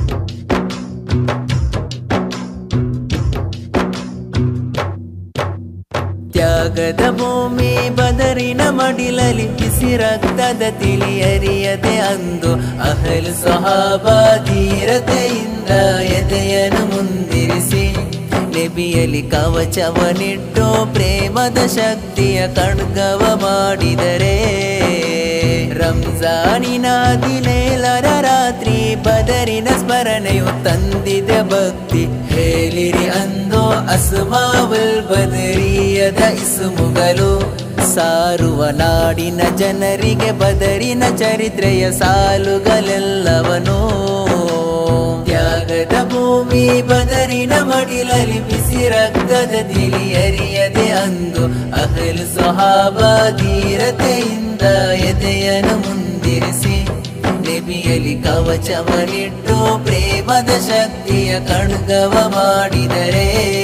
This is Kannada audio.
ತ್ಯಾಗದ ಭೂಮಿ ಬದರಿನ ಮಡಿಲಲಿ ಬಿಸಿ ರಕ್ತದ ತಿಳಿಯರಿಯದೆ ಅಂದು ಅಹಲ್ ಸಹಾಬ ಧೀರತೆಯಿಂದ ಎದೆಯನ್ನು ಮುಂದಿರಿಸಿ ನೆಬಿಯಲಿ ಕವಚವನಿಟ್ಟು ಪ್ರೇಮದ ಶಕ್ತಿಯ ಕಣ್ಗವ ಮಾಡಿದರೆ ರಂಜಾನಿನ ದಿನೇಲರ ರಾತ್ರಿ ಬದರಿನ ಸ್ಮರಣೆಯು ತಂದಿದೆ ಭಕ್ತಿ ಹೇಳಿರಿ ಅಂದೋ ಅಸ್ಮಾವುಲ್ ಬದರಿಯದ ಇಸುಮುಗಲು ಸಾರುವ ನಾಡಿನ ಜನರಿಗೆ ಬದರಿನ ಚರಿತ್ರೆಯ ಸಾಲುಗಳೆಲ್ಲವನೂ ತ್ಯಾಗದ ಭೂಮಿ ಬದರಿನ ಮಡಿಲಲಿ ಬಿಸಿ ರಕ್ತದ ತಿಳಿಯರಿಯದೆ ಅಂದು ಅಹಲ್ ಸುಹಾಬ ಧೀರತೆಯಿಂದ ಎದೆಯನ್ನು ಮುಂದಿರಿಸಿ ನೆಬಿಯಲಿ ಕವಚವನಿಟ್ಟು ಪ್ರೇಮದ ಶಕ್ತಿಯ ಕಣ್ಗವ ಮಾಡಿದರೆ